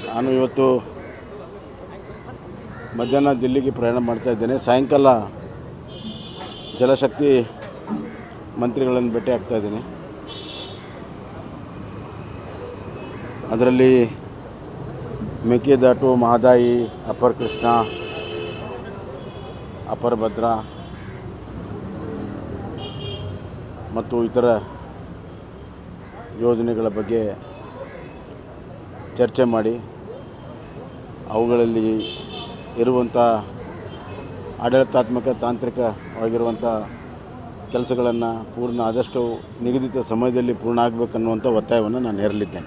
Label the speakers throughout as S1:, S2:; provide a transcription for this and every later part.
S1: ನಾನು ಇವತ್ತು ಮಧ್ಯಾಹ್ನ ದಿಲ್ಲಿಗೆ ಪ್ರಯಾಣ ಮಾಡ್ತಾ ಇದ್ದೇನೆ ಸಾಯಂಕಾಲ ಜಲಶಕ್ತಿ ಮಂತ್ರಿಗಳನ್ನು ಭೇಟಿ ಆಗ್ತಾ ಇದ್ದೀನಿ ಅದರಲ್ಲಿ ಮೇಕೆದಾಟು ಮಹದಾಯಿ ಅಪರ್ ಕೃಷ್ಣ ಅಪರ್ ಭದ್ರಾ ಮತ್ತು ಇತರ ಯೋಜನೆಗಳ ಬಗ್ಗೆ ಚರ್ಚೆ ಮಾಡಿ ಅವುಗಳಲ್ಲಿ ಇರುವಂಥ ಆಡಳಿತಾತ್ಮಕ ತಾಂತ್ರಿಕವಾಗಿರುವಂಥ ಕೆಲಸಗಳನ್ನು ಪೂರ್ಣ ಆದಷ್ಟು ನಿಗದಿತ ಸಮಯದಲ್ಲಿ ಪೂರ್ಣ ಆಗಬೇಕನ್ನುವಂಥ ಒತ್ತಾಯವನ್ನು ನಾನು ಹೇರಲಿದ್ದೇನೆ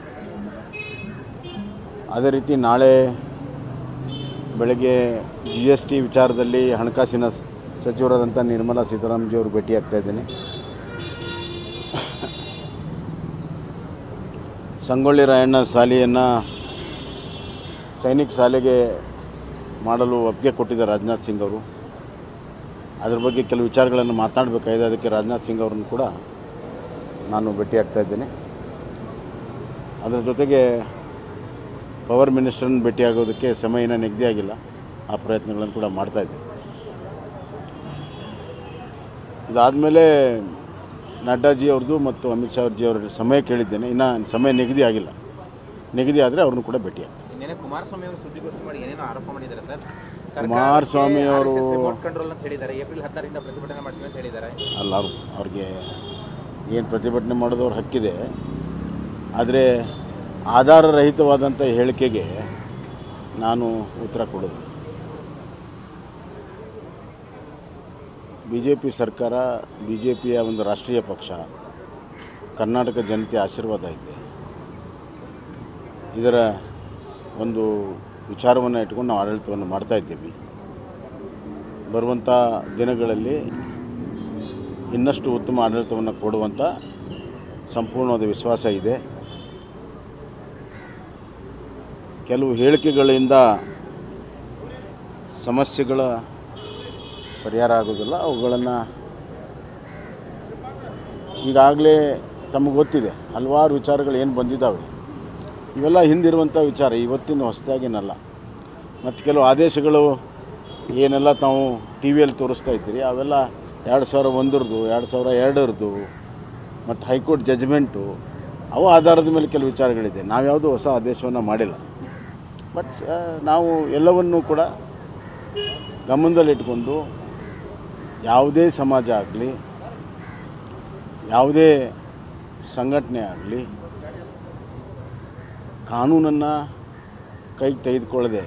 S1: ಅದೇ ರೀತಿ ನಾಳೆ ಬೆಳಗ್ಗೆ ಜಿ ಎಸ್ ಟಿ ವಿಚಾರದಲ್ಲಿ ಹಣಕಾಸಿನ ಸ- ಸಚಿವರಾದಂಥ ನಿರ್ಮಲಾ ಸೀತಾರಾಮನ್ಜಿಯವರು ಭೇಟಿಯಾಗ್ತಾ ಇದ್ದೇನೆ ಸಂಗೊಳ್ಳಿ ರಾಯಣ್ಣ ಶಾಲೆಯನ್ನು ಸೈನಿಕ ಶಾಲೆಗೆ ಮಾಡಲು ಒಪ್ಪಿಗೆ ಕೊಟ್ಟಿದ್ದಾರೆ ರಾಜನಾಥ್ ಸಿಂಗ್ ಅವರು ಅದ್ರ ಬಗ್ಗೆ ಕೆಲವು ವಿಚಾರಗಳನ್ನು ಮಾತನಾಡಬೇಕಾಗಿದೆ ಅದಕ್ಕೆ ರಾಜನಾಥ್ ಸಿಂಗ್ ಅವರನ್ನು ಕೂಡ ನಾನು ಭೇಟಿಯಾಗ್ತಾ ಇದ್ದೇನೆ ಅದರ ಜೊತೆಗೆ ಪವರ್ ಮಿನಿಸ್ಟರ್ನ ಭೇಟಿಯಾಗೋದಕ್ಕೆ ಸಮಯ ಇನ್ನೂ ನಿಗದಿ ಆಗಿಲ್ಲ ಆ ಪ್ರಯತ್ನಗಳನ್ನು ಕೂಡ ಮಾಡ್ತಾ ಇದ್ದೇನೆ ಇದಾದಮೇಲೆ ನಡ್ಡಾಜಿ ಅವ್ರದ್ದು ಮತ್ತು ಅಮಿತ್ ಶಾ ಅವ್ರಜಿ ಅವ್ರ ಸಮಯ ಕೇಳಿದ್ದೇನೆ ಇನ್ನು ಸಮಯ ನಿಗದಿ ಆಗಿಲ್ಲ ನಿಗದಿ ಆದರೆ ಅವ್ರನ್ನೂ ಕೂಡ ಭೇಟಿಯಾಗ್ತೀನಿ
S2: ನಿನ್ನೆ ಕುಮಾರಸ್ವಾಮಿ ಅವರು ಸುದ್ದಿಗೋಷ್ಠಿ ಮಾಡಿ ಏನೇನೋ ಆರೋಪ ಮಾಡಿದ್ದಾರೆ ಸರ್
S1: ಕುಮಾರಸ್ವಾಮಿ ಅವರು-
S2: ರಿಮೋಟ್ ಕಂಟ್ರೋಲ್ ಅಂತ ಹೇಳಿದ್ದಾರೆ ಏಪ್ರಿಲ್ ಹದಿನಾರರಿಂದ ಪ್ರತಿಭಟನೆ ಮಾಡ್ತೀವಿ ಅಂತ ಹೇಳಿದ್ದಾರೆ
S1: ಅಲ್ಲ ಅವ್ರು ಅವ್ರಿಗೆ ಏನು ಪ್ರತಿಭಟನೆ ಮಾಡೋದು ಅವ್ರ ಹಕ್ಕಿದೆ ಆದರೆ ಆಧಾರರಹಿತವಾದಂಥ ಹೇಳಿಕೆಗೆ ನಾನು ಉತ್ತರ ಕೊಡೋದು ಬಿ ಜೆ ಪಿ ಸರ್ಕಾರ ಬಿ ಜೆ ಪಿಯ ಒಂದು ರಾಷ್ಟ್ರೀಯ ಪಕ್ಷ ಕರ್ನಾಟಕ ಜನತೆ ಆಶೀರ್ವಾದ ಇದೆ ಇದರ ಒಂದು ವಿಚಾರವನ್ನು ಇಟ್ಕೊಂಡು ನಾವು ಆಡಳಿತವನ್ನು ಮಾಡ್ತಾ ಇದ್ದೀವಿ ಬರುವಂಥ ದಿನಗಳಲ್ಲಿ ಇನ್ನಷ್ಟು ಉತ್ತಮ ಆಡಳಿತವನ್ನು ಕೊಡುವಂಥ ಸಂಪೂರ್ಣವಾದ ವಿಶ್ವಾಸ ಇದೆ ಕೆಲವು ಹೇಳಿಕೆಗಳಿಂದ ಸಮಸ್ಯೆಗಳ ಪರಿಹಾರ ಆಗೋದಿಲ್ಲ ಅವುಗಳನ್ನು ಈಗಾಗಲೇ ತಮಗೆ ಗೊತ್ತಿದೆ ಹಲವಾರು ವಿಚಾರಗಳು ಏನು ಬಂದಿದ್ದಾವೆ ಇವೆಲ್ಲ ಹಿಂದಿರುವಂಥ ವಿಚಾರ ಇವತ್ತಿನ ಹೊಸದಾಗೇನಲ್ಲ ಮತ್ತು ಕೆಲವು ಆದೇಶಗಳು ಏನೆಲ್ಲ ತಾವು ಟಿ ವಿಯಲ್ಲಿ ತೋರಿಸ್ತಾ ಇದ್ದೀರಿ ಅವೆಲ್ಲ ಎರಡು ಸಾವಿರ ಒಂದರದು ಎರಡು ಸಾವಿರ ಎರಡರದು ಮತ್ತು ಹೈಕೋರ್ಟ್ ಜಜ್ಮೆಂಟು ಅವು ಆಧಾರದ ಮೇಲೆ ಕೆಲವು ವಿಚಾರಗಳಿದೆ ನಾವ್ಯಾವುದೂ ಹೊಸ ಆದೇಶವನ್ನು ಮಾಡಿಲ್ಲ ಬಟ್ ಆ, ನಾವು ಎಲ್ಲವನ್ನೂ ಕೂಡ ಗಮನದಲ್ಲಿಟ್ಕೊಂಡು ಯಾವುದೇ ಸಮಾಜ ಆಗಲಿ ಯಾವುದೇ ಸಂಘಟನೆ ಆಗಲಿ ಕಾನೂನನ್ನು ಕೈಗೆ ತೆಗೆದುಕೊಳ್ಳದೆ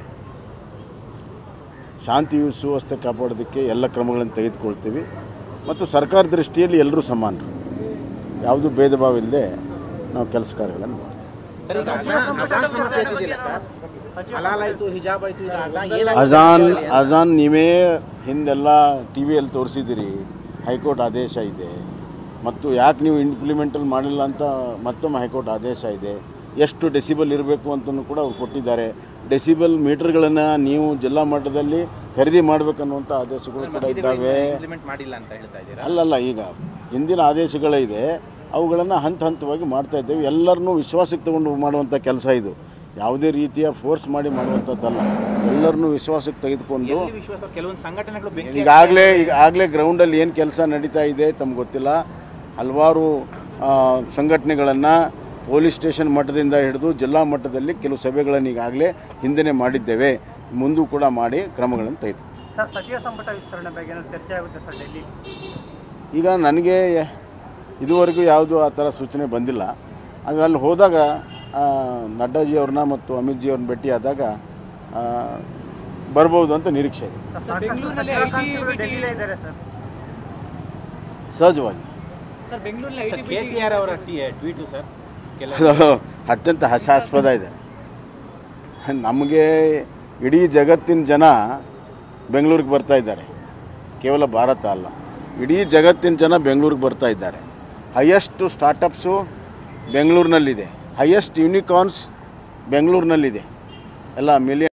S1: ಶಾಂತಿ ಸುವ್ಯವಸ್ಥೆ ಕಾಪಾಡೋದಕ್ಕೆ ಎಲ್ಲ ಕ್ರಮಗಳನ್ನು ತೆಗೆದುಕೊಳ್ತೀವಿ ಮತ್ತು ಸರ್ಕಾರ ದೃಷ್ಟಿಯಲ್ಲಿ ಎಲ್ಲರೂ ಸಮಾನರು ಯಾವುದೂ ಭೇದ ಭಾವ ಇಲ್ಲದೆ ನಾವು ಕೆಲಸ ಕಾರ್ಯಗಳನ್ನು ಮಾಡ್ತೀವಿ
S2: ಸರ್ ಈಗ ಅಜಾನ್ ಅಜಾನ್ ಸಮಸ್ಯೆ ಇದ್ದಿದ್ದಿಲ್ಲ ಸರ್ ಹಲಾಲ್ ಆಯ್ತು ಹಿಜಾಬ್ ಆಯ್ತು ಈಗ ಅಜಾನ್ ಏನಾಗಿದೆ
S1: ಅಜಾನ್ ಅಜಾನ್ ನೀವೇ ಹಿಂದೆಲ್ಲ ಟಿ ವಿಯಲ್ಲಿ ತೋರಿಸಿದ್ದೀರಿ ಹೈಕೋರ್ಟ್ ಆದೇಶ ಇದೆ ಮತ್ತು ಯಾಕೆ ನೀವು ಇಂಪ್ಲಿಮೆಂಟಲ್ಲಿ ಮಾಡಿಲ್ಲ ಅಂತ ಮತ್ತೊಮ್ಮೆ ಹೈಕೋರ್ಟ್ ಆದೇಶ ಇದೆ ಎಷ್ಟು ಡೆಸಿಬಲ್ ಇರಬೇಕು ಅಂತಲೂ ಕೂಡ ಅವ್ರು ಕೊಟ್ಟಿದ್ದಾರೆ ಡೆಸಿಬಲ್ ಮೀಟರ್ಗಳನ್ನು ನೀವು ಜಿಲ್ಲಾ ಮಟ್ಟದಲ್ಲಿ ಖರೀದಿ ಮಾಡಬೇಕನ್ನುವಂಥ ಆದೇಶಗಳು ಕೂಡ ಇದ್ದಾವೆ
S2: ಇಂಪ್ಲಿಮೆಂಟ್ ಮಾಡಿಲ್ಲ ಅಂತ ಹೇಳ್ತಾ ಇದ್ದೀರಾ
S1: ಅಲ್ಲಲ್ಲ ಈಗ ಹಿಂದಿನ ಆದೇಶಗಳಿದೆ ಅವುಗಳನ್ನು ಹಂತ ಹಂತವಾಗಿ ಮಾಡ್ತಾ ಇದ್ದೇವೆ ಎಲ್ಲರನ್ನೂ ವಿಶ್ವಾಸಕ್ಕೆ ತಗೊಂಡು ಮಾಡುವಂಥ ಕೆಲಸ ಇದು ಯಾವುದೇ ರೀತಿಯ ಫೋರ್ಸ್ ಮಾಡಿ ಮಾಡುವಂಥದ್ದಲ್ಲ ಎಲ್ಲರನ್ನೂ ವಿಶ್ವಾಸಕ್ಕೆ ತೆಗೆದುಕೊಂಡು
S2: ಎಲ್ಲಿ ವಿಶ್ವಾಸ ಕೆಲವೊಂದು ಸಂಘಟನೆಗಳು ಬೆಂಕಿ
S1: ಈಗಾಗಲೇ ಈಗಾಗಲೇ ಗ್ರೌಂಡಲ್ಲಿ ಏನು ಕೆಲಸ ನಡೀತಾ ಇದೆ ತಮ್ಗೆ ಗೊತ್ತಿಲ್ಲ ಹಲವಾರು ಸಂಘಟನೆಗಳನ್ನು ಪೊಲೀಸ್ ಸ್ಟೇಷನ್ ಮಟ್ಟದಿಂದ ಹಿಡಿದು ಜಿಲ್ಲಾ ಮಟ್ಟದಲ್ಲಿ ಕೆಲವು ಸಭೆಗಳನ್ನು ಈಗಾಗಲೇ ಹಿಂದೆನೇ ಮಾಡಿದ್ದೇವೆ ಮುಂದೂ ಕೂಡ ಮಾಡಿ ಕ್ರಮಗಳನ್ನು ತೆಗೆದು
S3: ಸರ್ ಸಚಿವ ಸಂಪುಟ ವಿಸ್ತರಣೆ ಬಗ್ಗೆ ಏನಾದ್ರು ಚರ್ಚೆ ಆಗುತ್ತೆ ಸರ್ ಡೆಲ್ಲಿ
S1: ಈಗ ನನಗೆ ಇದುವರೆಗೂ ಯಾವುದು ಆ ಥರ ಸೂಚನೆ ಬಂದಿಲ್ಲ ಆದರೆ ಅಲ್ಲಿ ಹೋದಾಗ ಆ, ನಡ್ಡಾಜಿ ಅವ್ರನ್ನ ಮತ್ತು ಅಮಿತ್ ಜಿ ಅವ್ರನ್ನ ಭೇಟಿ ಆದಾಗ ಆ, ಬರ್ಬೋದು ಅಂತ ನಿರೀಕ್ಷೆ ಇದೆ
S3: ಸರ್, ಸಾಕಷ್ಟು ಸಚಿವಾಕಾಂಕ್ಷಿಗಳು ಡೆಲ್ಲಿಲೇ ಇದ್ದಾರೆ ಸರ್
S1: ಸಹಜವಾಗಿ
S2: ಸರ್ ಕೆ ಟಿ ಆರ್ ಅವರ ಟ್ವೀಟು ಸರ್ ಕೆಲ
S1: ಅದು ಅತ್ಯಂತ ಹಾಸ್ಯಾಸ್ಪದ ಇದೆ ನಮಗೆ ಇಡೀ ಜಗತ್ತಿನ ಜನ ಬೆಂಗಳೂರಿಗೆ ಬರ್ತಾ ಇದ್ದಾರೆ ಕೇವಲ ಭಾರತ ಅಲ್ಲ ಇಡೀ ಜಗತ್ತಿನ ಜನ ಬೆಂಗಳೂರಿಗೆ ಬರ್ತಾ ಇದ್ದಾರೆ ಹೈಯೆಸ್ಟ್ ಸ್ಟಾರ್ಟಪ್ಸು ಬೆಂಗಳೂರಿನಲ್ಲಿದೆ ಹೈಯೆಸ್ಟ್ ಯೂನಿಕಾರ್ನ್ಸ್ ಬೆಂಗಳೂರಿನಲ್ಲಿದೆ ಎಲ್ಲ ಮಿಲಿಯನ್